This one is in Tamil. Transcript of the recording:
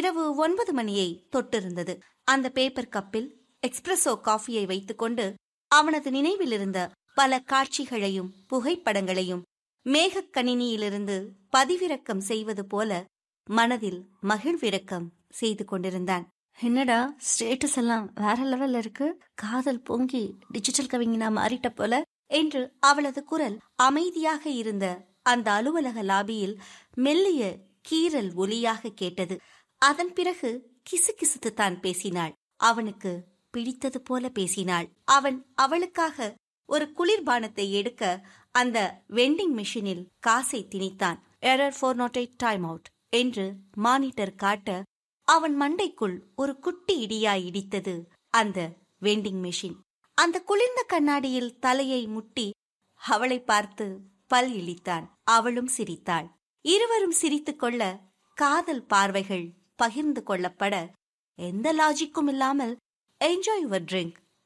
இரவு ஒன்பது மணியை தொட்டிருந்தது அந்த பேப்பர் கப்பில் எக்ஸ்பிரஸோ காஃபியை வைத்துக்கொண்டு அவனது நினைவில் இருந்த பல காட்சிகளையும் புகைப்படங்களையும் மேகக் கணினியிலிருந்து பதிவிறக்கம் செய்வது போல மனதில் மகிழ்விறக்கம் செய்து கொண்டிருந்தான் என்னடா ஸ்டேட்டஸ் எல்லாம் வேற லெவல்ல இருக்கு காதல் பொங்கி டிஜிட்டல் கவிஞனா மாறிட்ட போல என்று அவளது குரல் அமைதியாக இருந்த அந்த அலுவலக லாபியில் மெல்லிய கீறல் ஒலியாக கேட்டது அதன் பிறகு கிசுகிசுத்து தான் பேசினாள் அவனுக்கு பிடித்தது போல பேசினாள் அவன் அவளுக்காக ஒரு குளிர்பானத்தை எடுக்க அந்த வெண்டிங் மிஷினில் காசை திணித்தான் error four nought eight time out என்று மானிட்டர் காட்ட அவன் மண்டைக்குள் ஒரு குட்டி இடியாய் இடித்தது அந்த வெண்டிங் மெஷின் அந்த குளிர்ந்த கண்ணாடியில் தலையை முட்டி அவளை பார்த்து பல் இழித்தான் அவளும் சிரித்தாள் இருவரும் சிரித்துக் கொள்ள காதல் பார்வைகள் பகிர்ந்து கொள்ளப்பட எந்த லாஜிக்கும் இல்லாமல் என்ஜாய் யுவர் ட்ரிங்க்